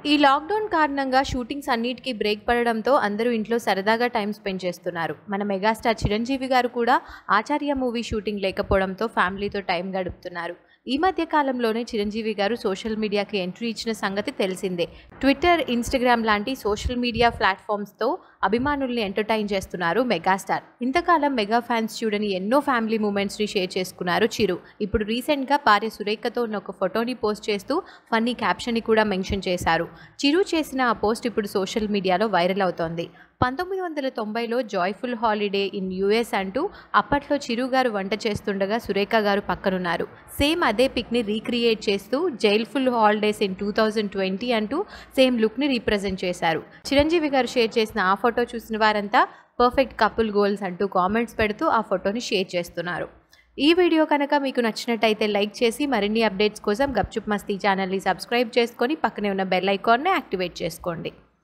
ఈ లాక్డౌన్ కారణంగా షూటింగ్స్ అన్నిటికీ బ్రేక్ పడడంతో అందరూ ఇంట్లో సరదాగా టైం స్పెండ్ చేస్తున్నారు మన మెగాస్టార్ చిరంజీవి గారు కూడా ఆచార్య మూవీ షూటింగ్ లేకపోవడంతో ఫ్యామిలీతో టైం గడుపుతున్నారు ఈ మధ్య కాలంలోనే చిరంజీవి గారు సోషల్ మీడియాకి ఎంట్రీ ఇచ్చిన సంగతి తెలిసిందే ట్విట్టర్ ఇన్స్టాగ్రామ్ లాంటి సోషల్ మీడియా ప్లాట్ఫామ్స్తో అభిమానుల్ని ఎంటర్టైన్ చేస్తున్నారు మెగాస్టార్ ఇంతకాలం మెగా ఫ్యాన్స్ చూడని ఎన్నో ఫ్యామిలీ మూమెంట్స్ని షేర్ చేసుకున్నారు చిరు ఇప్పుడు రీసెంట్గా భార్య సురేఖతో ఉన్న ఒక ఫోటోని పోస్ట్ చేస్తూ ఫన్నీ క్యాప్షన్ని కూడా మెన్షన్ చేశారు చిరు చేసిన ఆ పోస్ట్ ఇప్పుడు సోషల్ మీడియాలో వైరల్ అవుతోంది పంతొమ్మిది వందల తొంభైలో జాయ్ఫుల్ హాలిడే ఇన్ యుఎస్ అంటూ అప్పట్లో చిరు గారు వంట చేస్తుండగా సురేఖ గారు పక్కనున్నారు సేమ్ అదే పిక్ని రీక్రియేట్ చేస్తూ జైల్ఫుల్ holidays in two thousand twenty అంటూ సేమ్ లుక్ని రీప్రజెంట్ చేశారు చిరంజీవి గారు షేర్ చేసిన ఆ ఫోటో చూసిన వారంతా పర్ఫెక్ట్ కపుల్ గోల్స్ అంటూ కామెంట్స్ పెడుతూ ఆ ఫోటోని షేర్ చేస్తున్నారు ఈ వీడియో కనుక మీకు నచ్చినట్టయితే లైక్ చేసి మరిన్ని అప్డేట్స్ కోసం గప్చుప్ మస్తీ ఛానల్ని సబ్స్క్రైబ్ చేసుకొని పక్కనే ఉన్న బెల్ ఐకాన్ని యాక్టివేట్ చేసుకోండి